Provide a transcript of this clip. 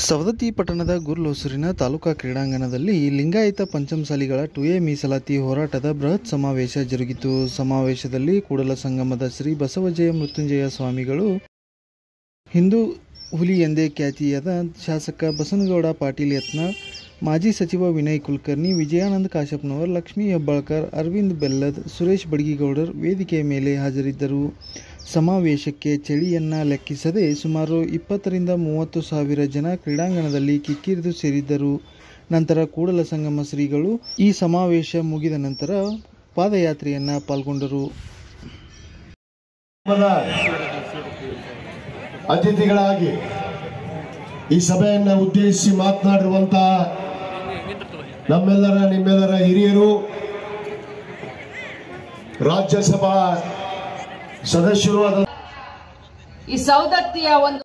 ಸವದತ್ತಿ ಪಟ್ಟಣದ ಗುರ್ಲೊಸೂರಿನ ತಾಲೂಕಾ ಕ್ರೀಡಾಂಗಣದಲ್ಲಿ ಲಿಂಗಾಯತ ಪಂಚಮಸಾಲಿಗಳ ಟುಎ ಮೀಸಲಾತಿ ಹೋರಾಟದ ಬೃಹತ್ ಸಮಾವೇಶ ಜರುಗಿತು ಸಮಾವೇಶದಲ್ಲಿ ಕೂಡಲ ಸಂಗಮದ ಶ್ರೀ ಬಸವಜಯ ಮೃತ್ಯುಂಜಯ ಸ್ವಾಮಿಗಳು ಹಿಂದೂ ಹುಲಿ ಎಂದೇ ಖ್ಯಾತಿಯಾದ ಶಾಸಕ ಬಸನಗೌಡ ಪಾಟೀಲ್ ಯತ್ನಾಳ್ ಮಾಜಿ ಸಚಿವ ವಿನಯ್ ಕುಲಕರ್ಣಿ ವಿಜಯಾನಂದ ಕಾಶಪ್ಪನವರ್ ಲಕ್ಷ್ಮೀ ಹೆಬ್ಬಾಳ್ಕರ್ ಅರವಿಂದ್ ಬೆಲ್ಲದ್ ಸುರೇಶ್ ಬಡಗಿಗೌಡರ್ ವೇದಿಕೆಯ ಮೇಲೆ ಹಾಜರಿದ್ದರು ಸಮಾವೇಶಕ್ಕೆ ಚಳಿಯನ್ನ ಲೆಕ್ಕಿಸದೆ ಸುಮಾರು ಇಪ್ಪತ್ತರಿಂದ ಮೂವತ್ತು ಸಾವಿರ ಜನ ಕ್ರೀಡಾಂಗಣದಲ್ಲಿ ಕಿಕ್ಕಿರಿದು ಸೇರಿದ್ದರು ನಂತರ ಕೂಡಲ ಸಂಗಮ ಶ್ರೀಗಳು ಈ ಸಮಾವೇಶ ಮುಗಿದ ನಂತರ ಪಾದಯಾತ್ರೆಯನ್ನ ಪಾಲ್ಗೊಂಡರು ನಮ್ಮನ್ನ ಅತಿಥಿಗಳಾಗಿ ಈ ಸಭೆಯನ್ನ ಉದ್ದೇಶಿಸಿ ಮಾತನಾಡಿರುವಂತಹ ನಮ್ಮೆಲ್ಲರ ನಿಮ್ಮೆಲ್ಲರ ಹಿರಿಯರು ರಾಜ್ಯಸಭಾ ಸದಸ್ಯರು ಆದ ಈ ಸೌದತ್ತಿಯ ಒಂದು